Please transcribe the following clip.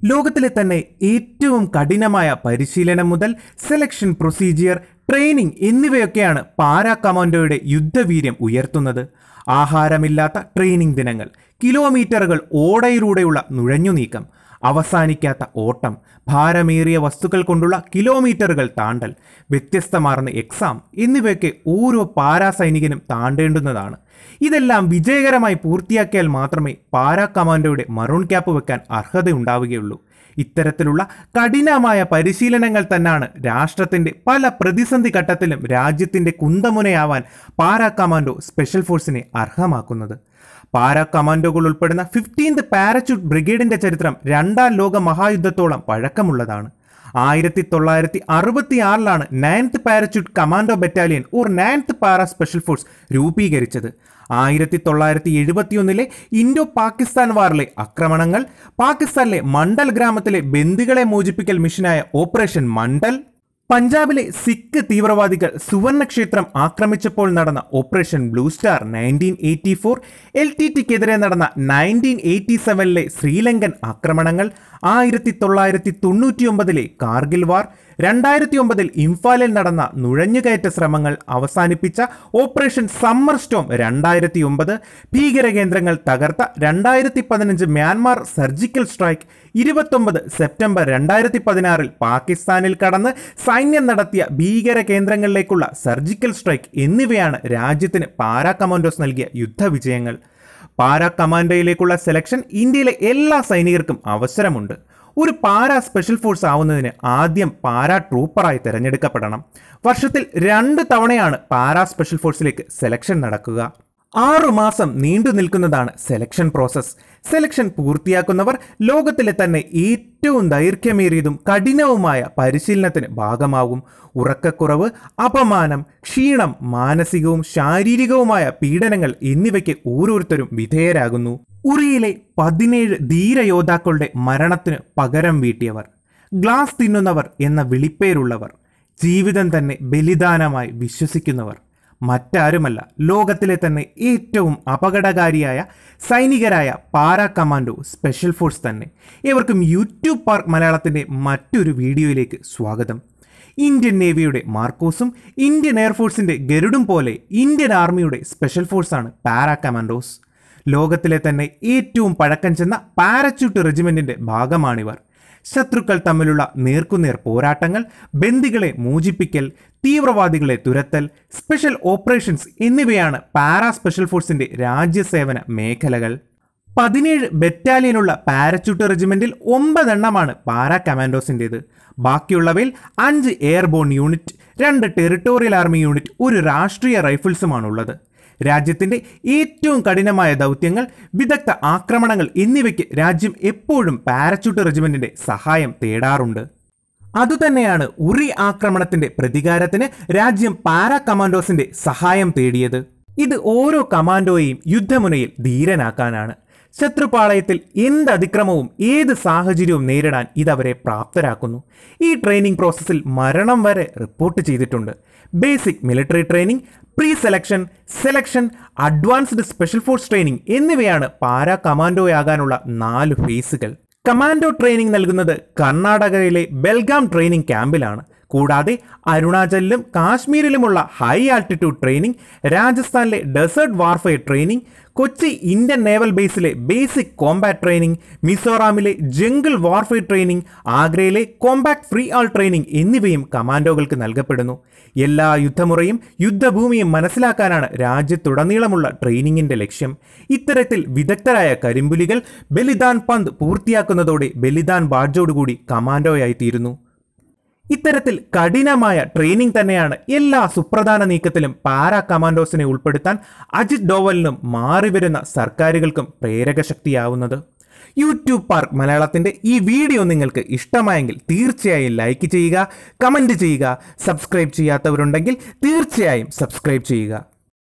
ലോകത്തിലെ തന്നെ ഏറ്റവും കഠിനമായ പരിശീലനം മുതൽ സെലക്ഷൻ പ്രൊസീജിയർ ട്രെയിനിങ് എന്നിവയൊക്കെയാണ് പാരാ കമാൻഡോയുടെ യുദ്ധവീര്യം ഉയർത്തുന്നത് ആഹാരമില്ലാത്ത ട്രെയിനിങ് ദിനങ്ങൾ കിലോമീറ്ററുകൾ ഓടയിലൂടെയുള്ള നുഴഞ്ഞു നീക്കം അവസാനിക്കാത്ത ഓട്ടം ഭാരമേറിയ വസ്തുക്കൾ കൊണ്ടുള്ള കിലോമീറ്ററുകൾ താണ്ടൽ വ്യത്യസ്തമാർന്ന എക്സാം എന്നിവയൊക്കെ ഓരോ പാരാ സൈനികനും താണ്ടേണ്ടുന്നതാണ് ഇതെല്ലാം വിജയകരമായി പൂർത്തിയാക്കിയാൽ മാത്രമേ പാരാ കമാൻഡോയുടെ മറൂൺ ക്യാപ്പ് വെക്കാൻ അർഹതയുണ്ടാവുകയുള്ളൂ ഇത്തരത്തിലുള്ള കഠിനമായ പരിശീലനങ്ങൾ തന്നെയാണ് രാഷ്ട്രത്തിന്റെ പല പ്രതിസന്ധി ഘട്ടത്തിലും രാജ്യത്തിന്റെ കുന്തമുനയാവാൻ പാരാ കമാൻഡോ സ്പെഷ്യൽ ഫോഴ്സിനെ അർഹമാക്കുന്നത് പാരാ കമാൻഡോകൾ ഉൾപ്പെടുന്ന ഫിഫ്റ്റീൻത് പാരച്യൂട്ട് ബ്രിഗേഡിന്റെ ചരിത്രം രണ്ടാം ലോക മഹായുദ്ധത്തോളം പഴക്കമുള്ളതാണ് ആയിരത്തി തൊള്ളായിരത്തി അറുപത്തി ആറിലാണ് ninth parachute commando battalion or ninth para special force രൂപീകരിച്ചത് ആയിരത്തി തൊള്ളായിരത്തി എഴുപത്തിയൊന്നിലെ ഇൻഡോ പാകിസ്ഥാൻ വാറിലെ ആക്രമണങ്ങൾ പാകിസ്ഥാനിലെ മണ്ഡൽ ഗ്രാമത്തിലെ ബന്ദികളെ മോചിപ്പിക്കൽ മിഷനായ ഓപ്പറേഷൻ മണ്ഡൽ പഞ്ചാബിലെ സിഖ് തീവ്രവാദികൾ സുവർണക്ഷേത്രം ആക്രമിച്ചപ്പോൾ നടന്ന operation blue star nineteen eighty four L T ടിക്കെതിരെ നടന്ന നയൻറ്റീൻ എയ്റ്റി സെവനിലെ ശ്രീലങ്കൻ ആക്രമണങ്ങൾ ആയിരത്തി തൊള്ളായിരത്തി തൊണ്ണൂറ്റിയൊമ്പതിലെ കാർഗിൽ വാർ രണ്ടായിരത്തി ഒമ്പതിൽ ഇംഫാലിൽ നടന്ന നുഴഞ്ഞുകയറ്റ ശ്രമങ്ങൾ അവസാനിപ്പിച്ച ഓപ്പറേഷൻ സമ്മർ സ്റ്റോം രണ്ടായിരത്തി ഒമ്പത് ഭീകരകേന്ദ്രങ്ങൾ തകർത്ത രണ്ടായിരത്തി പതിനഞ്ച് മ്യാൻമാർ സർജിക്കൽ സ്ട്രൈക്ക് ഇരുപത്തൊമ്പത് സെപ്റ്റംബർ രണ്ടായിരത്തി പതിനാറിൽ പാകിസ്ഥാനിൽ കടന്ന് സൈന്യം നടത്തിയ ഭീകര കേന്ദ്രങ്ങളിലേക്കുള്ള സർജിക്കൽ സ്ട്രൈക്ക് എന്നിവയാണ് രാജ്യത്തിന് പാരാ കമാൻഡോസ് നൽകിയ യുദ്ധവിജയങ്ങൾ പാരാ കമാൻഡോയിലേക്കുള്ള സെലക്ഷൻ ഇന്ത്യയിലെ എല്ലാ സൈനികർക്കും അവസരമുണ്ട് ഒരു പാരാ സ്പെഷ്യൽ ഫോഴ്സ് ആവുന്നതിന് ആദ്യം പാരാ ട്രൂപ്പറായി തിരഞ്ഞെടുക്കപ്പെടണം വർഷത്തിൽ രണ്ട് തവണയാണ് പാരാ സ്പെഷ്യൽ ഫോഴ്സിലേക്ക് സെലക്ഷൻ നടക്കുക ആറു മാസം നീണ്ടു നിൽക്കുന്നതാണ് സെലക്ഷൻ പ്രോസസ് സെലക്ഷൻ പൂർത്തിയാക്കുന്നവർ ലോകത്തിലെ തന്നെ ഏറ്റവും ദൈർഘ്യമേറിയതും കഠിനവുമായ പരിശീലനത്തിന് ഭാഗമാകും ഉറക്കക്കുറവ് അപമാനം ക്ഷീണം മാനസികവും ശാരീരികവുമായ പീഡനങ്ങൾ എന്നിവയ്ക്ക് ഓരോരുത്തരും വിധേയരാകുന്നു ഉറിയിലെ പതിനേഴ് ധീരയോദ്ധാക്കളുടെ മരണത്തിന് പകരം വീട്ടിയവർ ഗ്ലാസ് തിന്നുന്നവർ എന്ന വിളിപ്പേരുള്ളവർ ജീവിതം തന്നെ ബലിദാനമായി വിശ്വസിക്കുന്നവർ മറ്റാരുമല്ല ലോകത്തിലെ തന്നെ ഏറ്റവും അപകടകാരിയായ സൈനികരായ പാരാ കമാൻഡോ സ്പെഷ്യൽ ഫോഴ്സ് തന്നെ ഇവർക്കും യൂട്യൂബ് പാർക്ക് മലയാളത്തിൻ്റെ മറ്റൊരു വീഡിയോയിലേക്ക് സ്വാഗതം ഇന്ത്യൻ നേവിയുടെ മാർക്കോസും ഇന്ത്യൻ എയർഫോഴ്സിൻ്റെ ഗരുഡും പോലെ ഇന്ത്യൻ ആർമിയുടെ സ്പെഷ്യൽ ഫോഴ്സാണ് പാരാ കമാൻഡോസ് ലോകത്തിലെ തന്നെ ഏറ്റവും പഴക്കം ചെന്ന പാരച്യൂട്ട് റെജിമെന്റിന്റെ ഭാഗമാണിവർ ശത്രുക്കൾ തമ്മിലുള്ള നേർക്കുനേർ പോരാട്ടങ്ങൾ ബന്ദികളെ മോചിപ്പിക്കൽ തീവ്രവാദികളെ തുരത്തൽ സ്പെഷ്യൽ ഓപ്പറേഷൻസ് എന്നിവയാണ് പാരാ സ്പെഷ്യൽ ഫോഴ്സിന്റെ രാജ്യസേവന മേഖലകൾ പതിനേഴ് ബറ്റാലിയനുള്ള പാരച്യൂട്ട് റെജിമെന്റിൽ ഒമ്പതെണ്ണമാണ് പാരാ കമാൻഡോസിൻ്റേത് ബാക്കിയുള്ളവയിൽ അഞ്ച് എയർബോൺ യൂണിറ്റ് രണ്ട് ടെറിട്ടോറിയൽ ആർമി യൂണിറ്റ് ഒരു രാഷ്ട്രീയ റൈഫിൾസുമാണുള്ളത് രാജ്യത്തിന്റെ ഏറ്റവും കഠിനമായ ദൗത്യങ്ങൾ വിദഗ്ധ ആക്രമണങ്ങൾ എന്നിവയ്ക്ക് രാജ്യം എപ്പോഴും പാരച്യൂട്ട് റെജിമെന്റിന്റെ സഹായം തേടാറുണ്ട് അതുതന്നെയാണ് ഉറി ആക്രമണത്തിന്റെ പ്രതികാരത്തിന് രാജ്യം പാരാ കമാൻഡോസിന്റെ സഹായം തേടിയത് ഇത് ഓരോ കമാൻഡോയെയും യുദ്ധമുനയിൽ ധീരനാക്കാനാണ് ശത്രുപാളയത്തിൽ എന്ത് അതിക്രമവും ഏത് സാഹചര്യവും നേരിടാൻ ഇതവരെ പ്രാപ്തരാക്കുന്നു ഈ ട്രെയിനിങ് പ്രോസസ്സിൽ മരണം വരെ റിപ്പോർട്ട് ചെയ്തിട്ടുണ്ട് basic military training pre selection selection advanced special force training എന്നിവയാണ് പാരാ കമാൻഡോയാകാനുള്ള നാല് ഫേസുകൾ കമാൻഡോ ട്രെയിനിങ് നൽകുന്നത് കർണാടകയിലെ ബെൽഗാം ട്രെയിനിങ് ക്യാമ്പിലാണ് കൂടാതെ അരുണാചലിലും കാശ്മീരിലുമുള്ള ഹൈ ആൾട്ടിറ്റ്യൂഡ് ട്രെയിനിങ് രാജസ്ഥാനിലെ desert warfare training Kochi Indian naval ബേസിലെ ബേസിക് കോമ്പാറ്റ് ട്രെയിനിങ് മിസോറാമിലെ ജംഗിൾ വാർഫെയർ ട്രെയിനിങ് ആഗ്രയിലെ കോമ്പാക്ട് ഫ്രീ ആൾ ട്രെയിനിങ് എന്നിവയും കമാൻഡോകൾക്ക് നൽകപ്പെടുന്നു എല്ലാ യുദ്ധമുറയും യുദ്ധഭൂമിയും മനസ്സിലാക്കാനാണ് രാജ്യത്തുടനീളമുള്ള ട്രെയിനിങ്ങിന്റെ ലക്ഷ്യം ഇത്തരത്തിൽ വിദഗ്ധരായ കരിമ്പുലികൾ ബലിദാൻ പന്ത് പൂർത്തിയാക്കുന്നതോടെ ബലിദാൻ ബാഡ്ജോടുകൂടി കമാൻഡോയായി തീരുന്നു ഇത്തരത്തിൽ കഠിനമായ ട്രെയിനിങ് തന്നെയാണ് എല്ലാ സുപ്രധാന നീക്കത്തിലും പാരാ കമാൻഡോസിനെ ഉൾപ്പെടുത്താൻ അജിത് ഡോവലിനും മാറിവരുന്ന സർക്കാരുകൾക്കും പ്രേരകശക്തിയാവുന്നത് യൂട്യൂബ് പാർക്ക് മലയാളത്തിൻ്റെ ഈ വീഡിയോ നിങ്ങൾക്ക് ഇഷ്ടമായെങ്കിൽ തീർച്ചയായും ലൈക്ക് ചെയ്യുക കമൻറ്റ് ചെയ്യുക സബ്സ്ക്രൈബ് ചെയ്യാത്തവരുണ്ടെങ്കിൽ തീർച്ചയായും സബ്സ്ക്രൈബ് ചെയ്യുക